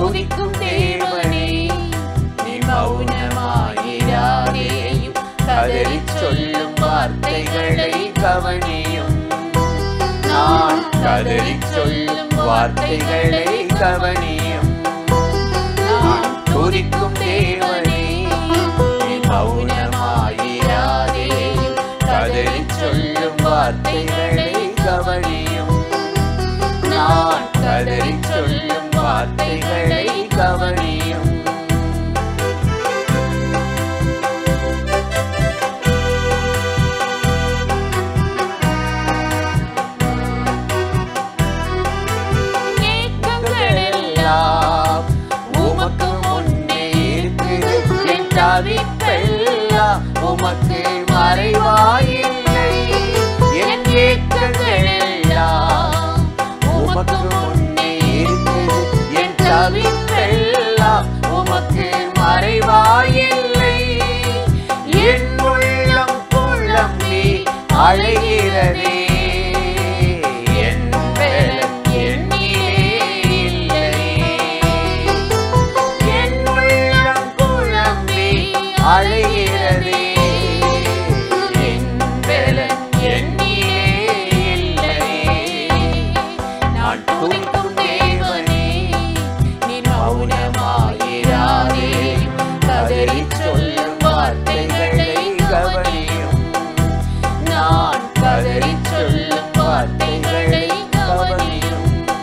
துதிக்கும் தேவனே நீ மௌனமாயிராதேயும் கதறிச் சொல்லும் வார்த்தைகளை கவனியும் நான் கதறிச் சொல்லும் வார்த்தைகளை கவனியும் நான் துதிக்கும் தேவனே நீ மௌனமாயிராதேயும் கதறிச் சொல்லும் வார்த்தைகளை கவனியும் நான் கதறிச் சொல்லும் வார்த்தைகளை கவனியும் எல்லாம் உமக்கு முன்னே இருக்குது என் தவிப்பெல்லாம் உமக்கு மறைவாயில்லை என் ஏக்கங்கள் எல்லாம் உமக்கு முன்னே இருக்குது என் தவிப்பெல்லாம் உமக்கு மறைவாயில்லை என் உள்ளம் புலம்பி அழைகிறதே என் பலன் என்னிலே இல்லையே. என் உள்ளம் புலம்பி அழைகிறதே என் பலன் என்னிலே இல்லையே. நான் துதிக்கும் தேவனே நீ மௌனமாயிராதே கதறிச் சொல்லும் வார்த்தைகளை கவனியும் நான் கதறிச் சொல்லும் வார்த்தைகளை கவனியும்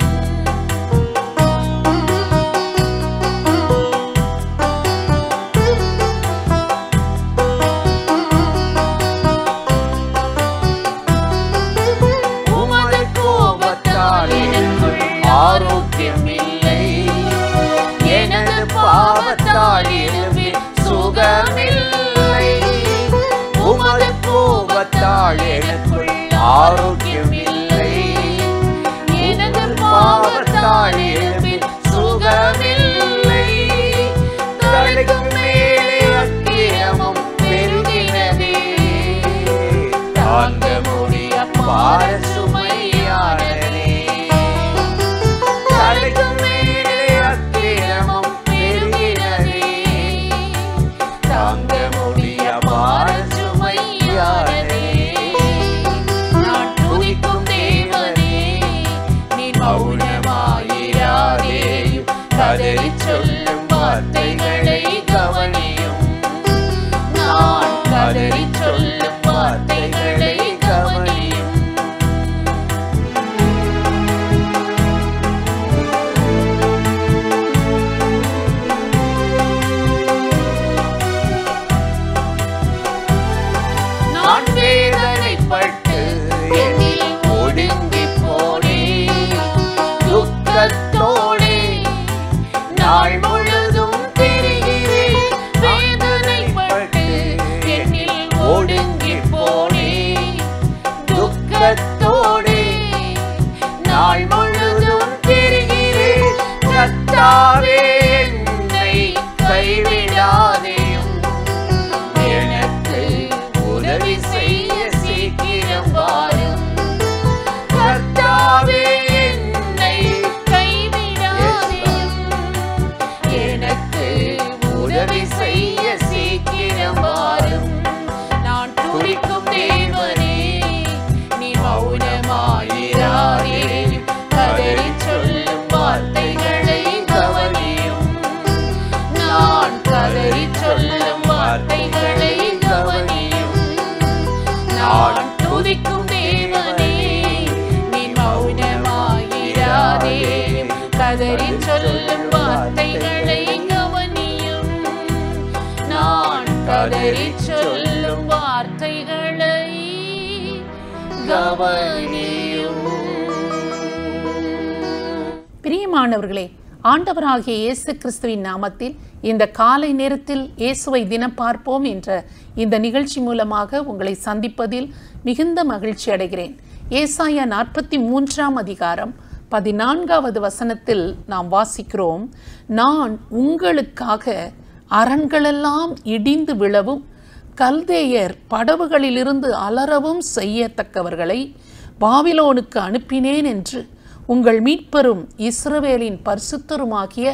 உமது கோபத்தால் எனக்குள் ஆரோக்கியம் இல்லை எனது பாவத்தால் எலும்பில் சுகமில்லை உமது கோபத்தால் எனக்குள் ஆரோக்கியம் இல்லை எனது பாவத்தால் எலும்பில் சுகமில்லை தலைக்கும் மேலே அக்கிரமம் பெருகினதே தாங்க முடிய பார சுமையானதே தலைக்கும் மேலே அக்கிரமம் பெருகினதே தாங்க முடிய பார சுமையானதே நான் துதிக்கும் தேவனே நீ மௌனமாயிராதேயும் கதறிச் சொல்லும் வார்த்தைகளை கவனியும் நான் கதறிச் சொல்லும் வார்த்தைகளை கவனியும் நான் வேதனைப்பட்டு என்னில் ஒடுங்கி போனேன் துக்கத்தோடே நாள் முழுதும் திரிகிறேன் வேதனைப்பட்டு என்னில் ஒடுங்கி போனேன் துக்கத்தோடே நாள் முழுதும் திரிகிறேன் கத்தாவே என்னை கைவிடாதேயும் எனக்கு உதவி செய்ய சீக்கிரம் வாரும் கர்த்தாவே என்னை கைவிடாதேயும் எனக்கு உதவி செய்ய சீக்கிரம் வாரும் நான் துடிக்கும் தேவனே நீ மௌனமாயிராதே கதறிச் சொல்லும் வார்த்தைகளை கவனியும் நான் கதறிச் சொல்லும் வார்த்தைகளை கவனியும் நான் துதிக்கும் தேவனே நீ மௌனமாயிராதே கதறிச் சொல்லும் வார்த்தைகளை கவனியும் நான் கதறிச் சொல்லும் வார்த்தைகளை கவனியும் பிரியமானவர்களே ஆண்டவராகிய இயேசு கிறிஸ்துவின் நாமத்தில் இந்த காலை நேரத்தில் இயேசுவை தினம் பார்ப்போம் என்ற இந்த நிகழ்ச்சி மூலமாக உங்களை சந்திப்பதில் மிகுந்த மகிழ்ச்சி அடைகிறேன் ஏசாயா நாற்பத்தி மூன்றாம் அதிகாரம் பதினான்காவது வசனத்தில் நாம் வாசிக்கிறோம் நான் உங்களுக்காக அரண்களெல்லாம் இடிந்து விழவும் கல்தேயர் படவுகளிலிருந்து அலறவும் செய்யத்தக்கவர்களை பாபிலோனுக்கு அனுப்பினேன் என்று உங்கள் மீட்பரும் இஸ்ரவேலின் பரிசுத்தருமாகிய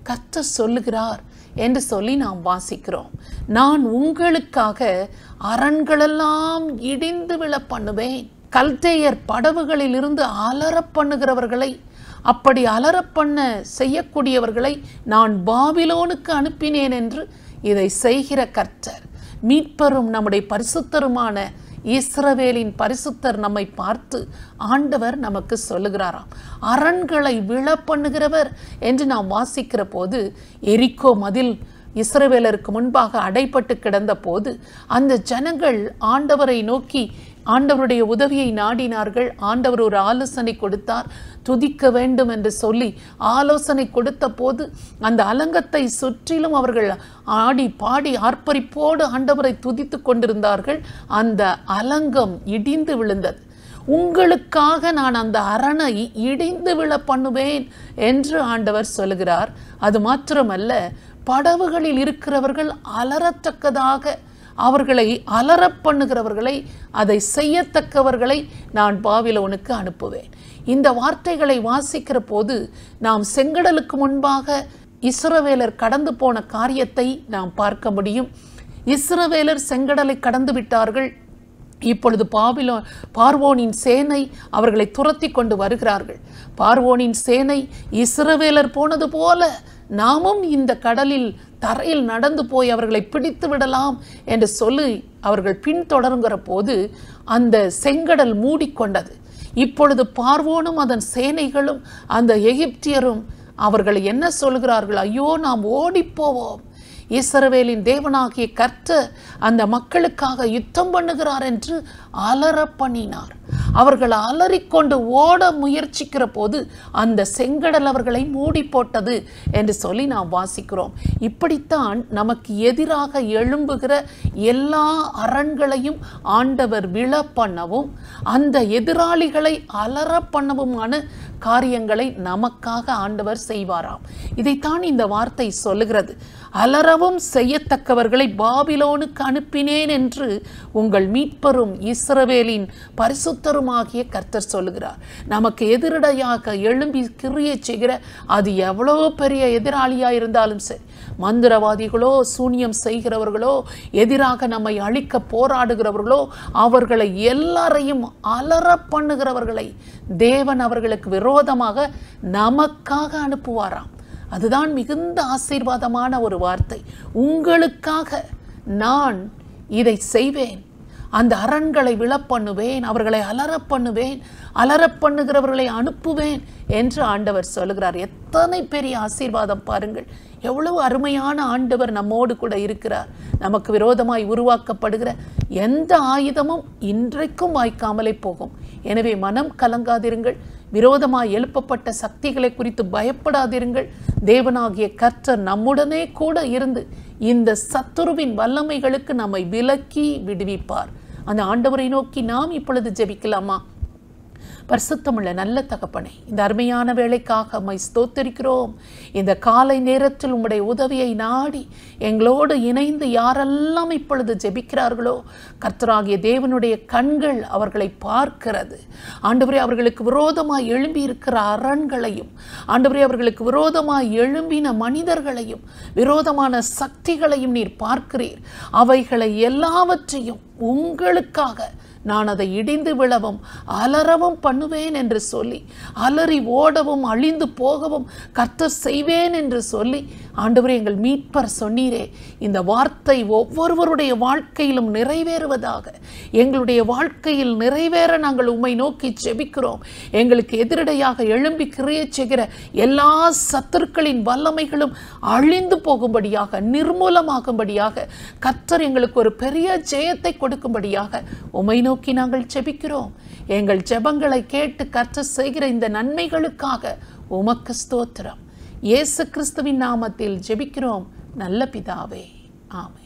கர்த்தர் சொல்லுகிறார் என்று சொல்லி நாம் வாசிக்கிறோம் நான் உங்களுக்காக அரண்களெல்லாம் இடிந்து விழ பண்ணுவேன் கல்தேயர் படவுகளில் இருந்து அலற பண்ணுகிறவர்களை அப்படி அலற பண்ண செய்யக்கூடியவர்களை நான் பாபிலோனுக்கு அனுப்பினேன் என்று இதை செய்கிற கர்த்தர் மீட்பரும் நம்முடைய பரிசுத்தருமான இஸ்ரவேலின் பரிசுத்தர் நம்மை பார்த்து ஆண்டவர் நமக்கு சொல்லுகிறாராம் அரண்களை விழ பண்ணுகிறவர் என்று நாம் வாசிக்கிற போது எரிக்கோ மதில் இஸ்ரவேலருக்கு முன்பாக அடைப்பட்டு கிடந்த போது அந்த ஜனங்கள் ஆண்டவரை நோக்கி ஆண்டவருடைய உதவியை நாடினார்கள் ஆண்டவர் ஒரு ஆலோசனை கொடுத்தார் துதிக்க வேண்டும் என்று சொல்லி ஆலோசனை கொடுத்த போது அந்த அலங்கத்தை சுற்றிலும் அவர்கள் ஆடி பாடி ஆர்ப்பரிப்போடு ஆண்டவரை துதித்து கொண்டிருந்தார்கள் அந்த அலங்கம் இடிந்து விழுந்தது உங்களுக்காக நான் அந்த அரணை இடிந்து விழ பண்ணுவேன் என்று ஆண்டவர் சொல்கிறார் அது மாத்திரமல்ல படவுகளில் இருக்கிறவர்கள் அலறத்தக்கதாக அவர்களை அலறப் பண்ணுகிறவர்களை அதை செய்யத்தக்கவர்களை நான் பாவிலோனுக்கு அனுப்புவேன் இந்த வார்த்தைகளை வாசிக்கிற போது நாம் செங்கடலுக்கு முன்பாக இஸ்ரவேலர் கடந்து போன காரியத்தை நாம் பார்க்க முடியும் இஸ்ரவேலர் செங்கடலை கடந்து விட்டார்கள் இப்பொழுது பாபிலோ பார்வோனின் சேனை அவர்களை துரத்தி கொண்டு வருகிறார்கள் பார்வோனின் சேனை இஸ்ரவேலர் போனது போல நாமும் இந்த கடலில் தரையில் நடந்து போய் அவர்களை பிடித்து விடலாம் என்று சொல்லி அவர்கள் பின்தொடருங்கிற போது அந்த செங்கடல் மூடிக்கொண்டது இப்பொழுது பார்வோனும் அதன் சேனைகளும் அந்த எகிப்தியரும் அவர்கள் என்ன சொல்கிறார்கள் ஐயோ நாம் ஓடிப்போவோம் இஸ்ரவேலின் தேவனாகிய கர்த்தர் அந்த மக்களுக்காக யுத்தம் பண்ணுகிறார் என்று அலற பண்ணினார் அவர்கள் அலறிக்கொண்டு ஓட முயற்சிக்கிற போது அந்த செங்கடல் அவர்களை மூடி போட்டது என்று சொல்லி நாம் வாசிக்கிறோம் இப்படித்தான் நமக்கு எதிராக எழும்புகிற எல்லா அரண்களையும் ஆண்டவர் விழ பண்ணவும் அந்த எதிராளிகளை அலற பண்ணவுமான காரியங்களை நமக்காக ஆண்டவர் செய்வாராம் இதைத்தான் இந்த வார்த்தை சொல்லுகிறது அலறவும் செய்யத்தக்கவர்களை பாபிலோனுக்கு அனுப்பினேன் என்று உங்கள் மீட்பரும் இஸ்ரவேலின் பரிசுத்தருமாகிய கர்த்தர் சொல்லுகிறார் நமக்கு எதிரடையாக எழும்பி கிரியை செய்கிற அது எவ்வளோ பெரிய எதிராளியாக இருந்தாலும் சரி மந்திரவாதிகளோ சூனியம் செய்கிறவர்களோ எதிராக நம்மை அழிக்க போராடுகிறவர்களோ அவர்களை எல்லாரையும் அலற பண்ணுகிறவர்களை தேவன் அவர்களுக்கு விரோதமாக நமக்காக அனுப்புவாராம் அதுதான் மிகுந்த ஆசீர்வாதமான ஒரு வார்த்தை உங்களுக்காக நான் இதை செய்வேன் அந்த அரண்களை விழப்பண்ணுவேன் அவர்களை அலறப் பண்ணுவேன் அலறப் பண்ணுகிறவர்களை அனுப்புவேன் என்று ஆண்டவர் சொல்லுகிறார் எத்தனை பெரிய ஆசீர்வாதம் பாருங்கள் எவ்வளவு அருமையான ஆண்டவர் நம்மோடு கூட இருக்கிறார் நமக்கு விரோதமாய் உருவாக்கப்படுகிற எந்த ஆயுதமும் இன்றைக்கும் வாய்க்காமலே போகும் எனவே மனம் கலங்காதிருங்கள் விரோதமாய் எழுப்பப்பட்ட சக்திகளை குறித்து பயப்படாதிருங்கள் தேவனாகிய கர்த்தர் நம்முடனே கூட இருந்து இந்த சத்துருவின் வல்லமைகளுக்கு நம்மை விலக்கி விடுவிப்பார் அந்த ஆண்டவரை நோக்கி நாம் இப்பொழுது ஜெபிக்கலாமா பரிசுத்தமுள்ள நல்ல தகப்பனே இந்த அருமையான வேலைக்காக மை ஸ்தோத்தரிக்கிறோம் இந்த காலை நேரத்தில் உம்முடைய உதவியை நாடி எங்களோடு இணைந்து யாரெல்லாம் இப்பொழுது ஜெபிக்கிறார்களோ கர்த்தராகிய தேவனுடைய கண்கள் அவர்களை பார்க்கிறது ஆண்டவரே அவர்களுக்கு விரோதமாய் எழும்பி இருக்கிற அரண்களையும் ஆண்டவரே அவர்களுக்கு விரோதமாய் எழும்பின மனிதர்களையும் விரோதமான சக்திகளையும் நீர் பார்க்கிறீர் அவைகளை எல்லாவற்றையும் உங்களுக்காக நான் அதை இடிந்து விழவும் அலறவும் பண்ணுவேன் என்று சொல்லி அலறி ஓடவும் அழிந்து போகவும் கர்த்தர் செய்வேன் என்று சொல்லி ஆண்டவரே எங்கள் மீட்பர் சொன்னீரே இந்த வார்த்தை ஒவ்வொருவருடைய வாழ்க்கையிலும் நிறைவேறுவதாக எங்களுடைய வாழ்க்கையில் நிறைவேற நாங்கள் உம்மை நோக்கி செபிக்கிறோம் எங்களுக்கு எதிரடையாக எழும்பி கிரிய செய்கிற எல்லா சத்துருக்களின் வல்லமைகளும் அழிந்து போகும்படியாக நிர்மூலமாகும்படியாக கர்த்தர் எங்களுக்கு ஒரு பெரிய ஜெயத்தை கொடுக்கும்படியாக உம்மை நோக்கி நாங்கள் ஜெபிக்கிறோம் எங்கள் ஜெபங்களை கேட்டு கர்த்தர் செய்கிற இந்த நன்மைகளுக்காக உமக்கு ஸ்தோத்திரம் இயேசு கிறிஸ்துவின் நாமத்தில் ஜெபிக்கிறோம் நல்ல பிதாவே ஆமென்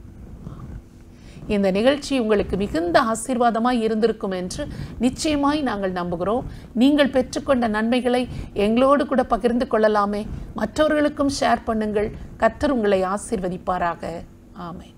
இந்த நிகழ்ச்சி உங்களுக்கு மிகுந்த ஆசீர்வாதமாய் இருந்திருக்கும் என்று நிச்சயமாய் நாங்கள் நம்புகிறோம் நீங்கள் பெற்றுக்கொண்ட நன்மைகளை எங்களோடு கூட பகிர்ந்து கொள்ளலாமே மற்றவர்களுக்கும் ஷேர் பண்ணுங்கள் கர்த்தர் உங்களை ஆசீர்வதிப்பாராக ஆமென்